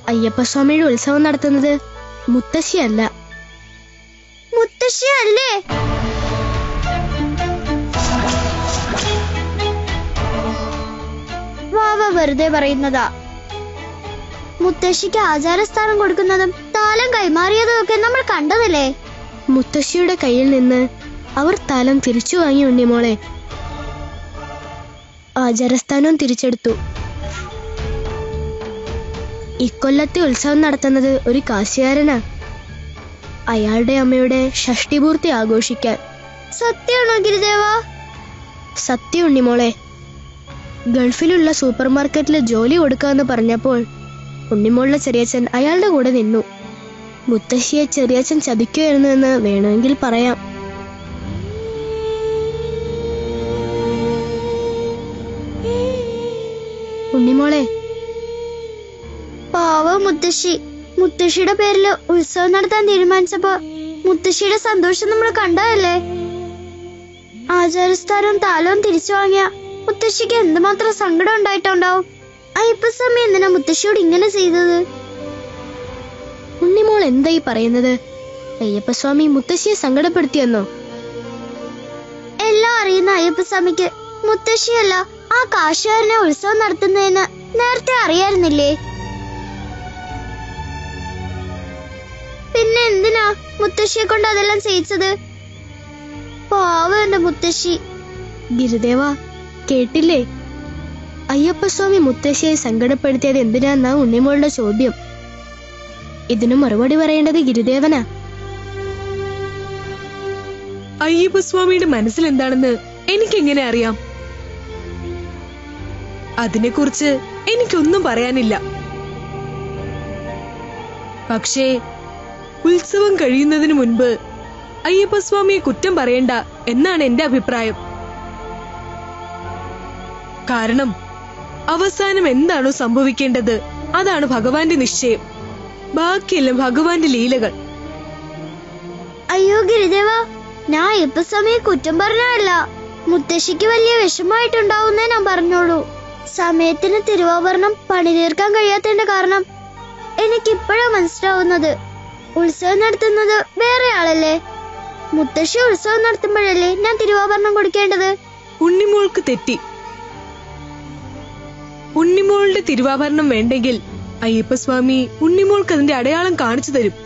അയ്യപ്പസ്വാമിയുടെ ഉത്സവം നടത്തുന്നത് മുത്തശ്ശിയല്ല മുത്തശ്ശിയല്ലേ വാവ വെറുതെ പറയുന്നതാ മുത്തശ്ശിക്ക് ആചാരസ്ഥാനം കൊടുക്കുന്നതും താലം കൈമാറിയതും ഒക്കെ നമ്മൾ കണ്ടതല്ലേ മുത്തശ്ശിയുടെ കയ്യിൽ നിന്ന് അവർ താലം തിരിച്ചു വാങ്ങി ഉണ്ണിമോളെ ആചാരസ്ഥാനവും തിരിച്ചെടുത്തു ഇക്കൊല്ലത്തെ ഉത്സവം നടത്തുന്നത് ഒരു കാശുകാരനാ അയാളുടെ അമ്മയുടെ ഷഷ്ടിപൂർത്തി ആഘോഷിക്കാൻ സത്യമാണോ ഗിരിദേവ സത്യം ഉണ്ണിമോളെ ഗൾഫിലുള്ള സൂപ്പർ മാർക്കറ്റിൽ ജോലി കൊടുക്കാന്ന് പറഞ്ഞപ്പോൾ ഉണ്ണിമോളുടെ ചെറിയച്ഛൻ അയാളുടെ കൂടെ നിന്നു മുത്തശ്ശിയെ ചെറിയച്ഛൻ ചതിക്കുമായിരുന്നു എന്ന് വേണമെങ്കിൽ പറയാം ഉണ്ണിമോളെ പാവ മുത്തശ്ശി മുത്തശ്ശിയുടെ പേരില് ഉത്സവം നടത്താൻ തീരുമാനിച്ചപ്പോ മുത്തശ്ശിയുടെ സന്തോഷം നമ്മൾ കണ്ടതല്ലേ ആചാരസ്ഥാനവും താലവും തിരിച്ചു വാങ്ങിയ മുത്തശ്ശിക്ക് എന്തുമാത്രം സങ്കടം ഉണ്ടായിട്ടുണ്ടാവും അയ്യപ്പസ്വാമി എന്തിനാ മുത്തശ്ശിയോട് ഇങ്ങനെ ചെയ്തത് ഉണ്ണിമോൾ എന്തായി പറയുന്നത് അയ്യപ്പസ്വാമി മുത്തശ്ശിയെ സങ്കടപ്പെടുത്തിയെന്നോ എല്ലാം അറിയുന്ന അയ്യപ്പസ്വാമിക്ക് മുത്തശ്ശിയല്ല ആ കാശുകാരനെ ഉത്സവം നടത്തുന്നതെന്ന് നേരത്തെ അറിയായിരുന്നില്ലേ പിന്നെ എന്തിനാ മുത്തശ്ശിയെ കൊണ്ട് അതെല്ലാം ചെയ്യിച്ചത് പാവം എന്റെ മുത്തശ്ശി ഗിരിദേവ കേട്ടില്ലേ അയ്യപ്പസ്വാമി മുത്തശ്ശിയെ സങ്കടപ്പെടുത്തിയത് എന്തിനാന്നാ ഉണ്ണിമോളുടെ ചോദ്യം ഇതിനു മറുപടി പറയേണ്ടത് ഗിരിദേവനാ അയ്യപ്പസ്വാമിയുടെ മനസ്സിൽ എന്താണെന്ന് എനിക്കെങ്ങനെ അറിയാം അതിനെക്കുറിച്ച് എനിക്കൊന്നും പറയാനില്ല പക്ഷേ ഉത്സവം കഴിയുന്നതിന് മുൻപ് അയ്യപ്പസ്വാമിയെ കുറ്റം പറയണ്ട എന്നാണ് എന്റെ അഭിപ്രായം കാരണം അവസാനം എന്താണോ സംഭവിക്കേണ്ടത് അതാണ് ഭഗവാന്റെ നിശ്ചയം ബാക്കിയെല്ലാം ഭഗവാന്റെ ലീലകൾ അയ്യോ ഗിരിദേവ ഞാൻ അയ്യപ്പസ്വാമിയെ കുറ്റം പറഞ്ഞതല്ല മുത്തശ്ശിക്ക് വലിയ വിഷമായിട്ടുണ്ടാവുന്നേ ഞാൻ പറഞ്ഞോളൂ സമയത്തിന് തിരുവാഭരണം പണി തീർക്കാൻ കഴിയാത്തതിന്റെ കാരണം എനിക്കിപ്പോഴാ മനസ്സിലാവുന്നത് ഉത്സവം നടത്തുന്നത് വേറെ ആളല്ലേ മുത്തശ്ശി ഉത്സവം നടത്തുമ്പോഴല്ലേ ഞാൻ തിരുവാഭരണം കൊടുക്കേണ്ടത് ഉണ്ണിമോൾക്ക് തെറ്റി ഉണ്ണിമോളുടെ തിരുവാഭരണം വേണ്ടെങ്കിൽ അയ്യപ്പസ്വാമി ഉണ്ണിമോൾക്ക് അതിന്റെ അടയാളം കാണിച്ചു തരും